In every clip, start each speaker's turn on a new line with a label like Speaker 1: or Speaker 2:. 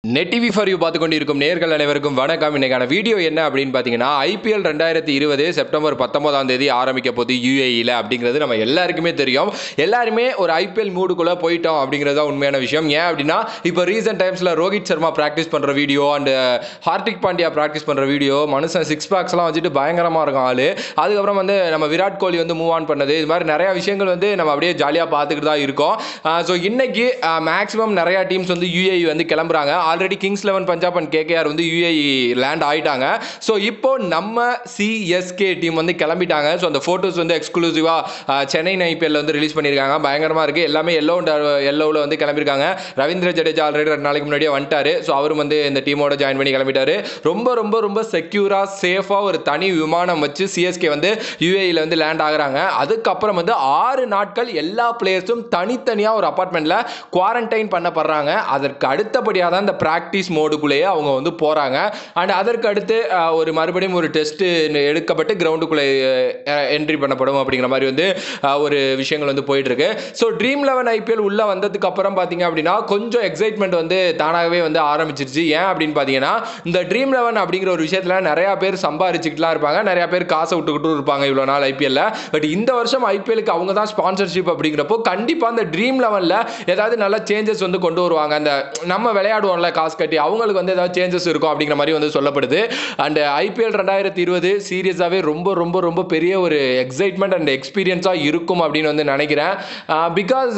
Speaker 1: net TV for you பார்த்து கொண்டு இருக்கும் நேர்கள் அனைவருக்கும் வணக்கம் இன்னைக்கான வீடியோ என்ன அப்படின்னு பார்த்தீங்கன்னா ஐபிஎல் ரெண்டாயிரத்தி இருபது செப்டம்பர் பத்தொன்பதாம் தேதி ஆரம்பிக்க போகுது யூஏஇல அப்படிங்கிறது நம்ம எல்லாருக்குமே தெரியும் எல்லாருமே ஒரு ஐபிஎல் மூடுக்குள்ளே போயிட்டோம் அப்படிங்கிறது தான் உண்மையான விஷயம் ஏன் அப்படின்னா இப்போ ரீசெண்ட் டைம்ஸில் ரோஹித் சர்மா ப்ராக்டிஸ் பண்ணுற video and Hardik Pandya practice பண்ணுற வீடியோ மனுஷன் சிக்ஸ் பேக்ஸ்லாம் வச்சுட்டு பயங்கரமாக இருக்கும் ஆளு அதுக்கப்புறம் வந்து நம்ம விராட் கோலி வந்து மூவ் ஆன் பண்ணது இது மாதிரி நிறையா விஷயங்கள் வந்து நம்ம அப்படியே ஜாலியாக பார்த்துக்கிட்டு தான் இருக்கோம் ஸோ இன்னைக்கு மேக்ஸிமம் நிறையா டீம்ஸ் வந்து யூஏஇ வந்து கிளம்புறாங்க already Kings Eleven Punjab and KKR வந்து யூஏஇ லேண்ட் ஆயிட்டாங்க ஸோ இப்போ நம்ம சிஎஸ்கே டீம் வந்து கிளம்பிட்டாங்க ஸோ அந்த ஃபோட்டோஸ் வந்து எக்ஸ்க்ளூசிவாக சென்னை ஐபிஎல் வந்து ரிலீஸ் பண்ணியிருக்காங்க பயங்கரமாக இருக்குது எல்லாமே எல்லோ எல்லோவில் வந்து கிளம்பியிருக்காங்க ரவீந்திர ஜடேஜா ஆல்ரெடி ரெண்டு நாளைக்கு முன்னாடியே வந்துட்டாரு ஸோ அவரும் வந்து இந்த டீமோட ஜாயின் பண்ணி கிளம்பிட்டாரு ரொம்ப ரொம்ப ரொம்ப செக்யூராக சேஃபாக ஒரு தனி விமானம் வச்சு சிஎஸ்கே வந்து யூஏஇல வந்து லேண்ட் ஆகுறாங்க அதுக்கப்புறம் வந்து ஆறு நாட்கள் எல்லா பிளேயர்ஸும் தனித்தனியாக ஒரு அப்பார்ட்மெண்ட்டில் குவாரண்டைன் பண்ணப்படுறாங்க அதற்கு அடுத்தபடியாக தான் இந்த ப்ராக்டிஸ் மோடுக்குள்ளேயே அவங்க வந்து போகிறாங்க அண்ட் அதற்கு அடுத்து அஹ், ஒரு மறுபடியும் ஒரு டெஸ்ட் எடுக்கப்பட்டு கிரவுண்டுக்குள்ளே என்ட்ரி பண்ணப்படும் அப்படிங்கிற மாதிரி வந்து அஹ், ஒரு விஷயங்கள் வந்து போயிட்டு இருக்கு ஸோ ட்ரீம் லெவன் ஐபிஎல் உள்ள வந்ததுக்கு அப்புறம் பார்த்தீங்க அப்படின்னா கொஞ்சம் எக்ஸைட்மெண்ட் வந்து தானாகவே வந்து ஆரம்பிச்சிருச்சு ஏன் அப்படின்னு பார்த்தீங்கன்னா இந்த ட்ரீம் லெவன் அப்படிங்கிற ஒரு விஷயத்தில் நிறையா பேர் சம்பாரிச்சுக்கிட்டுலாம் இருப்பாங்க நிறையா பேர் காசை விட்டுக்கிட்டும் இருப்பாங்க இவ்வளோ நாள் ஐபிஎல்ல பட் இந்த வருஷம் ஐபிஎலுக்கு அவங்க தான் ஸ்பான்சர்ஷிப் அப்படிங்கிறப்போ கண்டிப்பாக அந்த ட்ரீம் லெவனில் ஏதாவது நல்ல சேஞ்சஸ் வந்து கொண்டு வருவாங்க அந்த நம்ம விளையாடுவோம்ல காசு கட்டி அவங்களுக்கு வந்து ஏதாவது சேஞ்சஸ் இருக்கும் அப்படிங்கிற மாதிரி வந்து சொல்லப்படுது அண்ட் ஐபிஎல் ரெண்டாயிரத்தி இருபது சீரியஸாகவே ரொம்ப ரொம்ப ரொம்ப பெரிய ஒரு எக்ஸைட்மெண்ட் அண்ட் எக்ஸ்பீரியன்ஸாக இருக்கும் அப்படின்னு வந்து நினைக்கிறேன் பிகாஸ்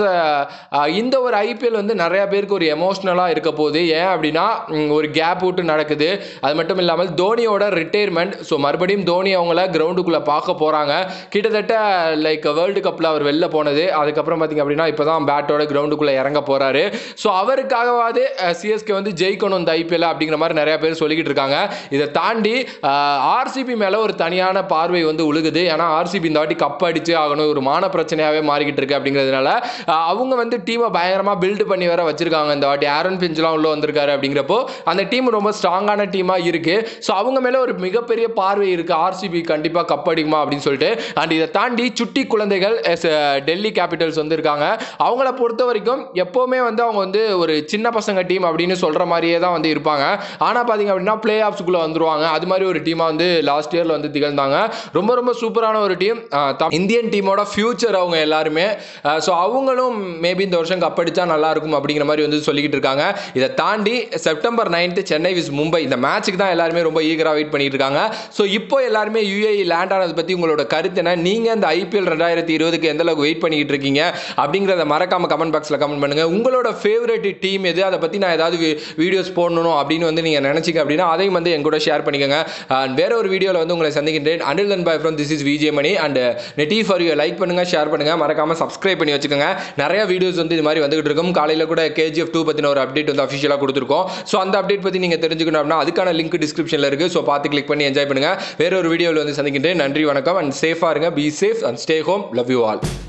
Speaker 1: இந்த ஒரு ஐபிஎல் வந்து நிறைய பேருக்கு ஒரு எமோஷ்னலாக இருக்க போகுது ஏன் அப்படின்னா ம், ஒரு கேப் விட்டு நடக்குது அது மட்டும் இல்லாமல் தோனியோட ரிட்டையர்மெண்ட் ஸோ மறுபடியும் தோனி அவங்கள கிரவுண்டுக்குள்ளே பார்க்க போகிறாங்க கிட்டத்தட்ட லைக் வேர்ல்டு கப்பில் அவர் வெளில போனது அதுக்கப்புறம் பார்த்தீங்க அப்படின்னா இப்போ தான் பேட்டோட கிரவுண்டுக்குள்ளே இறங்க போகிறாரு ஸோ அவருக்காகவாது சிஎஸ்கே வந்து ஜெயிக்கணும் இந்த ஐபிஎல் அப்படிங்கிற மாதிரி நிறைய பேர் சொல்லிக்கிட்டு இருக்காங்க இதை தாண்டி ஆர்சிபி மேலே ஒரு தனியான பார்வை வந்து உழுகுது ஏன்னா ஆர்சிபி இந்த வாட்டி கப் அடிச்சு ஆகணும் ஒரு மான பிரச்சனையாகவே மாறிக்கிட்டு இருக்கு அப்படிங்கிறதுனால ஆஹ், அவங்க வந்து டீமை பயங்கரமாக பில்டு பண்ணி வர வச்சிருக்காங்க இந்த வாட்டி ஆரன் பிஞ்ச்லாம் உள்ள வந்திருக்காரு அப்படிங்கிறப்போ அந்த டீம் ரொம்ப ஸ்ட்ராங்கான டீமாக இருக்கு ஸோ அவங்க மேலே ஒரு மிகப்பெரிய பார்வை இருக்கு ஆர்சிபி கண்டிப்பாக கப் அடிக்குமா அப்படின்னு சொல்லிட்டு அண்ட் இதை தாண்டி சுட்டி குழந்தைகள் as a டெல்லி கேபிட்டல்ஸ் வந்து இருக்காங்க அவங்கள பொறுத்த வரைக்கும் எப்போவுமே வந்து அவங்க வந்து ஒரு சின்ன பசங்க டீம் அப்படின்னு சொல்கிற மாதிரியே தான் வந்து இருப்பாங்க ஆனால் பார்த்தீங்க அப்படின்னா பிளே ஆஃப்ஸ்குள்ளே வந்துருவாங்க அது மாதிரி ஒரு டீமாக வந்து லாஸ்ட் இயரில் வந்து திகழ்ந்தாங்க ரொம்ப ரொம்ப சூப்பரான ஒரு டீம் இந்தியன் டீமோட ஃபியூச்சர் அவங்க எல்லாருமே ஸோ அவங்களும் மேபி இந்த வருஷம் கப் அடிச்சா நல்லா இருக்கும் அப்படிங்கிற மாதிரி வந்து சொல்லிக்கிட்டு இருக்காங்க இதை தாண்டி September ninth Chennai vs Mumbai இந்த மேட்ச்சுக்கு தான் எல்லாருமே ரொம்ப ஈகராக வெயிட் பண்ணிட்டு இருக்காங்க ஸோ இப்போ எல்லாருமே யூஏஇ லேண்ட் ஆனதை பற்றி உங்களோட கருத்து என்ன நீங்கள் இந்த ஐபிஎல் ரெண்டாயிரத்தி இருபதுக்கு எந்த அளவுக்கு வெயிட் பண்ணிட்டு இருக்கீங்க அப்படிங்கிறத மறக்காம கமெண்ட் பாக்ஸில் கமெண்ட் பண்ணுங்க உங்களோட ஃபேவரட் டீம் எது அதை பற்றி நான் ஏதாவது வீடியோஸ் போடணும் அப்படின்னு வந்து நீங்கள் நினச்சிங்க அப்படின்னா அதையும் வந்து என் கூட ஷேர் பண்ணிக்கோங்க அண்ட் வேற ஒரு வீடியோவில் வந்து உங்களை சந்திக்கின்றேன் அனில் தன் பாய் from this is VJ Mani and நெட்டி ஃபார் யூ லைக் பண்ணுங்க ஷேர் பண்ணுங்க மறக்காம சப்ஸ்கிரைப் பண்ணி வச்சுக்கோங்க நிறைய வீடியோஸ் வந்து இது மாதிரி வந்துகிட்டு இருக்கும் காலையில் கூட கேஜிஎஃப் டூ பற்றின ஒரு அப்டேட் வந்து அஃபிஷியலாக கொடுத்துருக்கோம் ஸோ அந்த அப்டேட் பற்றி நீங்கள் தெரிஞ்சுக்கணும் அப்படின்னா அதுக்கான லிங்க் டிஸ்கிரிப்ஷனில் இருக்குது ஸோ பார்த்து கிளிக் பண்ணி என்ஜாய் பண்ணுங்க வேற ஒரு வீடியோவில் வந்து சந்திக்கின்றேன் நன்றி வணக்கம் அண்ட் சேஃபாக இருங்க be safe and stay home love you all